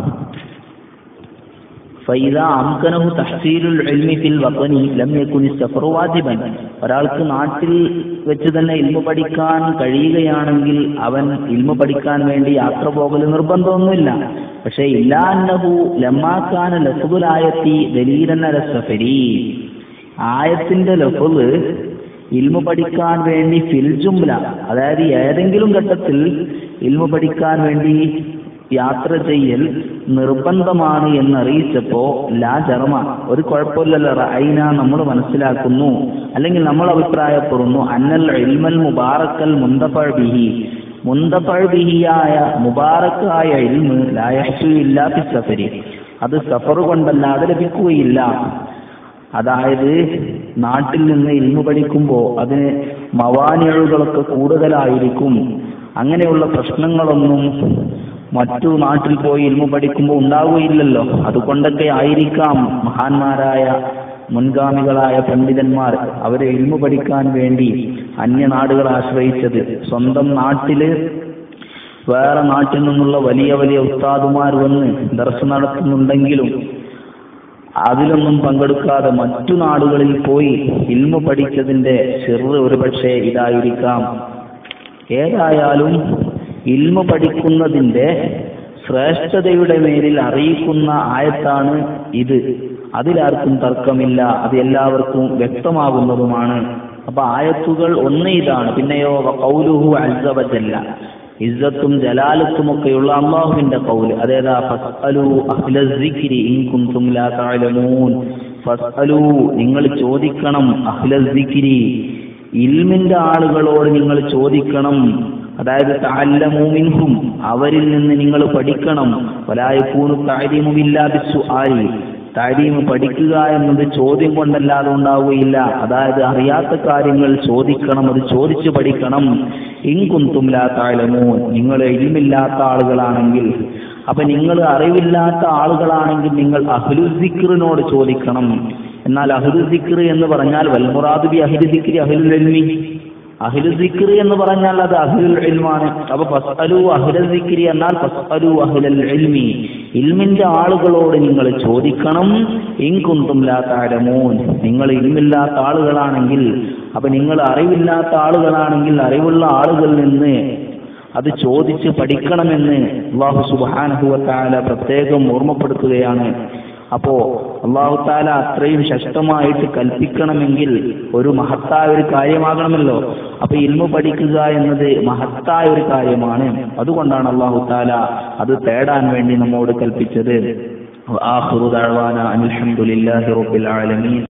فإذا أمكنه تحصيل العلم في الوطن لم يكن السفر واجبا ഒരാൾക്ക് നാട്ടിൽ വെച്ച് തന്നെ ഇൽമ പഠിക്കാൻ കഴിയുകയാണെങ്കിൽ അവൻ ഇൽമ പഠിക്കാൻ വേണ്ടി യാത്ര പോകൽ നിർബന്ധമൊന്നുമില്ല പക്ഷെ ഇല്ലാന്നഹു ലമ്മാക്കാന ലഫുലായത്തി ദലീലന സഫരി ആയത്തിന്റെ ലഫുല് ഇൽമ പഠിക്കാൻ വേണ്ടി ഫിൽ ജുംല അതായത് ഏതെങ്കിലും ഘട്ടത്തിൽ ഇൽമ പഠിക്കാൻ വേണ്ടി യാത്ര ചെയ്യൽ നിർബന്ധമാണ് എന്നറിയിച്ചപ്പോ ലാ ജർമ ഒരു കുഴപ്പമില്ലല്ലോ റൈന നമ്മൾ മനസ്സിലാക്കുന്നു അല്ലെങ്കിൽ നമ്മൾ അഭിപ്രായപ്പെടുന്നു അന്നൽ ഇൽമൽ മുബാറക്കൽ മുന്തഫഴ ബിഹി മുന്തഫഴ ബിഹിയായ മുബാറക്കായ ഇൽമ് ലായഹു ഇല്ലാത്ത സഫരി അത് സഫർ കൊണ്ടല്ലാതെ ലഭിക്കുകയില്ല അതായത് നാട്ടിൽ നിന്ന് ഇൽമു പഠിക്കുമ്പോൾ അതിന് മവാനിയഴുകളൊക്കെ കൂടുതലായിരിക്കും അങ്ങനെയുള്ള പ്രശ്നങ്ങളൊന്നും മറ്റു നാട്ടിൽ പോയി ഇൽമു പഠിക്കുമ്പോൾ ഉണ്ടാവുകയില്ലല്ലോ അതുകൊണ്ടൊക്കെ ആയിരിക്കാം മഹാന്മാരായ മുൻഗാമികളായ പണ്ഡിതന്മാർ അവരെ ഇൽമു പഠിക്കാൻ വേണ്ടി അന്യനാടുകൾ ആശ്രയിച്ചത് സ്വന്തം നാട്ടില് വേറെ നാട്ടിൽ നിന്നുള്ള വലിയ വലിയ ഉസ്താദുമാർ വന്ന് ദർശനം നടത്തുന്നുണ്ടെങ്കിലും അതിലൊന്നും പങ്കെടുക്കാതെ മറ്റു നാടുകളിൽ പോയി ഇൽമ പഠിച്ചതിന്റെ ചെറു ഒരുപക്ഷെ ഇതായിരിക്കാം ഏതായാലും ഇൽമ പഠിക്കുന്നതിന്റെ ശ്രേഷ്ഠതയുടെ മേലിൽ അറിയിക്കുന്ന ആയത്താണ് ഇത് അതിലാർക്കും തർക്കമില്ല അത് എല്ലാവർക്കും വ്യക്തമാകുന്നതുമാണ് അപ്പൊ ആയത്തുകൾ ഒന്ന് ഇതാണ് പിന്നെയോ കൗലുഹു അൽസവജല്ല ഇസ്സത്തും ജലാലത്തും ഒക്കെയുള്ള അള്ളാഹുവിന്റെ കൗല് അതേതാ ഫസ്അലു അഹ്ല സിക്രി ഇൻ കുൻതും ലാ തഅലമൂൻ ഫസ്അലു നിങ്ങൾ ചോദിക്കണം അഹ്ല സിക്രി ഇൽമിന്റെ ആളുകളോട് നിങ്ങൾ ചോദിക്കണം അതായത് തഅല്ലമു മിൻഹും അവരിൽ നിന്ന് നിങ്ങൾ പഠിക്കണം വലായകൂനു തഅലീമു ബില്ലാഹി സുആലി താരീമ് പഠിക്കുക എന്നത് ചോദ്യം കൊണ്ടല്ലാതെ ഉണ്ടാവുകയില്ല അതായത് അറിയാത്ത കാര്യങ്ങൾ ചോദിക്കണം അത് ചോദിച്ചു പഠിക്കണം ഇൻകുന്തും ലാ താലമോ നിങ്ങൾ ഇൽമില്ലാത്ത ആളുകളാണെങ്കിൽ അപ്പൊ നിങ്ങൾ അറിവില്ലാത്ത ആളുകളാണെങ്കിൽ നിങ്ങൾ അഹ്ലുസിക്റിനോട് ചോദിക്കണം എന്നാൽ അഹ്ലുസിക്ർ എന്ന് പറഞ്ഞാൽ വൽമുറാദ് ബി അഹ്ലുസിക്രി അഹ്ലുൽ ഇൽമി അഹ്ലു സിക്രി എന്ന് പറഞ്ഞാൽ അത് അഹ്ലുൽ ഇൽമാണ് അപ്പൊ ഫസ്അലു അഹ്ല സിക്രി എന്നാൽ ഫസ്അലു അഹ്ലൽ ഇൽമി ഇൽമിന്റെ ആളുകളോട് നിങ്ങൾ ചോദിക്കണം ഇൻകുന്തും ലാ തഅലമൂൻ നിങ്ങൾ ഇൽമില്ലാത്ത ആളുകളാണെങ്കിൽ അപ്പൊ നിങ്ങൾ അറിവില്ലാത്ത ആളുകളാണെങ്കിൽ അറിവുള്ള ആളുകളിൽ നിന്ന് അത് ചോദിച്ച് പഠിക്കണമെന്ന് അള്ളാഹു സുബ്ഹാനഹു വതആല പ്രത്യേകം ഓർമ്മപ്പെടുത്തുകയാണ് അപ്പോ അള്ളാഹു താല അത്രയും ശക്തമായിട്ട് കൽപ്പിക്കണമെങ്കിൽ ഒരു മഹത്തായ ഒരു കാര്യമാകണമല്ലോ അപ്പൊ ഇൽമു പഠിക്കുക എന്നത് മഹത്തായ ഒരു കാര്യമാണ് അതുകൊണ്ടാണ് അള്ളാഹു താല അത് തേടാൻ വേണ്ടി നമ്മോട് കൽപ്പിച്ചത് ആഖിറു ദഅവാന അൽഹംദുലില്ലാഹി റബ്ബിൽ ആലമീൻ